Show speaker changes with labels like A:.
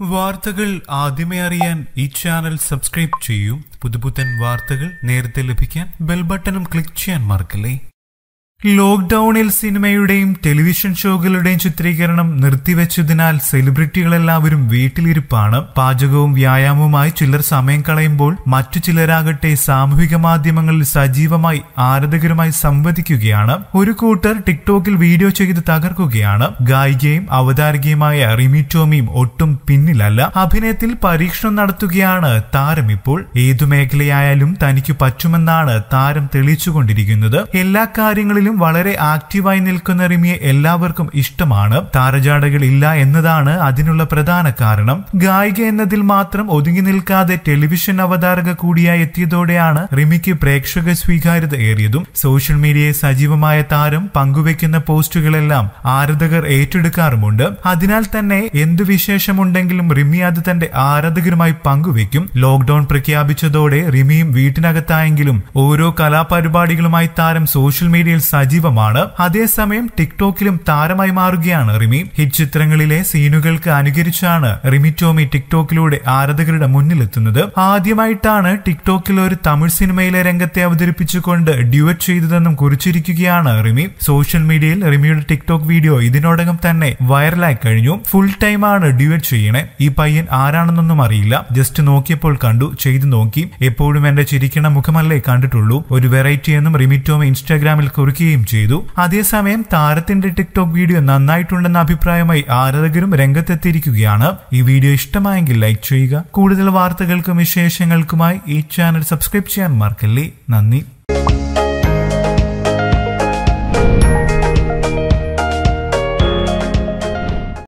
A: വാർത്തകൾ ആദ്യമേ അറിയാൻ ഈ ചാനൽ സബ്സ്ക്രൈബ് ചെയ്യൂ പുതുപുത്തൻ വാർത്തകൾ നേരത്തെ ലഭിക്കാൻ ബെൽ ബട്ടണും ക്ലിക്ക് ചെയ്യാൻ മറക്കല്ലേ ലോക്ക്ഡൌണിൽ സിനിമയുടെയും ടെലിവിഷൻ ഷോകളുടെയും ചിത്രീകരണം നിർത്തിവെച്ചതിനാൽ സെലിബ്രിറ്റികളെല്ലാവരും വീട്ടിലിരിപ്പാണ് പാചകവും വ്യായാമവുമായി ചിലർ സമയം കളയുമ്പോൾ മറ്റു ചിലരാകട്ടെ സാമൂഹിക മാധ്യമങ്ങളിൽ സജീവമായി ആരാധകരുമായി സംവദിക്കുകയാണ് ഒരു കൂട്ടർ ടിക്ടോക്കിൽ വീഡിയോ ചെയ്ത് തകർക്കുകയാണ് ഗായികയും അവതാരകയുമായ റിമി ടോമിയും ഒട്ടും പിന്നിലല്ല അഭിനയത്തിൽ പരീക്ഷണം നടത്തുകയാണ് താരം ഇപ്പോൾ ഏതു മേഖലയായാലും തനിക്ക് പറ്റുമെന്നാണ് താരം തെളിയിച്ചുകൊണ്ടിരിക്കുന്നത് എല്ലാ കാര്യങ്ങളിലും വളരെ ആക്റ്റീവായി നിൽക്കുന്ന റിമിയെ എല്ലാവർക്കും ഇഷ്ടമാണ് താരജാടകൾ ഇല്ല എന്നതാണ് അതിനുള്ള പ്രധാന കാരണം ഗായിക എന്നതിൽ മാത്രം ഒതുങ്ങി നിൽക്കാതെ ടെലിവിഷൻ അവതാരക കൂടിയായി എത്തിയതോടെയാണ് റിമിക്ക് പ്രേക്ഷക സ്വീകാര്യത ഏറിയതും സോഷ്യൽ മീഡിയയെ സജീവമായ താരം പങ്കുവെക്കുന്ന പോസ്റ്റുകളെല്ലാം ആരാധകർ ഏറ്റെടുക്കാറുമുണ്ട് അതിനാൽ തന്നെ എന്തു വിശേഷമുണ്ടെങ്കിലും റിമി അത് തന്റെ ആരാധകരുമായി പങ്കുവെക്കും ലോക്ക്ഡൌൺ പ്രഖ്യാപിച്ചതോടെ റിമിയും വീട്ടിനകത്തായെങ്കിലും ഓരോ കലാപരിപാടികളുമായി താരം സോഷ്യൽ മീഡിയയിൽ സജീവമാണ് അതേസമയം ടിക്ടോക്കിലും താരമായി മാറുകയാണ് റിമി ഹിറ്റ് ചിത്രങ്ങളിലെ സീനുകൾക്ക് അനുകരിച്ചാണ് റിമി ടോമി ടിക്ടോക്കിലൂടെ ആരാധകരുടെ മുന്നിലെത്തുന്നത് ആദ്യമായിട്ടാണ് ടിക്ടോക്കിൽ ഒരു തമിഴ് സിനിമയിലെ രംഗത്തെ അവതരിപ്പിച്ചുകൊണ്ട് ഡ്യുവറ്റ് ചെയ്തതെന്നും കുറിച്ചിരിക്കുകയാണ് റിമി സോഷ്യൽ മീഡിയയിൽ റിമിയുടെ ടിക്ടോക്ക് വീഡിയോ ഇതിനോടകം തന്നെ വൈറലായി കഴിഞ്ഞു ഫുൾ ടൈം ആണ് ഡ്യുവറ്റ് ചെയ്യണേ ഈ പയ്യൻ ആരാണെന്നൊന്നും അറിയില്ല ജസ്റ്റ് നോക്കിയപ്പോൾ കണ്ടു ചെയ്തു നോക്കി എപ്പോഴും എന്റെ ചിരിക്കണ മുഖമല്ലേ കണ്ടിട്ടുള്ളൂ ഒരു വെറൈറ്റി എന്നും റിമി ടോമി ഇൻസ്റ്റാഗ്രാമിൽ കുറിക്കുകയും ചെയ്തു അതേസമയം താരത്തിന്റെ ടിക്ടോക്ക് വീഡിയോ നന്നായിട്ടുണ്ടെന്ന അഭിപ്രായമായി ആരാധകരും രംഗത്തെത്തിയിരിക്കുകയാണ് ഈ വീഡിയോ ഇഷ്ടമായെങ്കിൽ ലൈക്ക് ചെയ്യുക കൂടുതൽ വാർത്തകൾക്കും വിശേഷങ്ങൾക്കുമായി ഈ ചാനൽ സബ്സ്ക്രൈബ് ചെയ്യാൻ മറക്കല്ലേ നന്ദി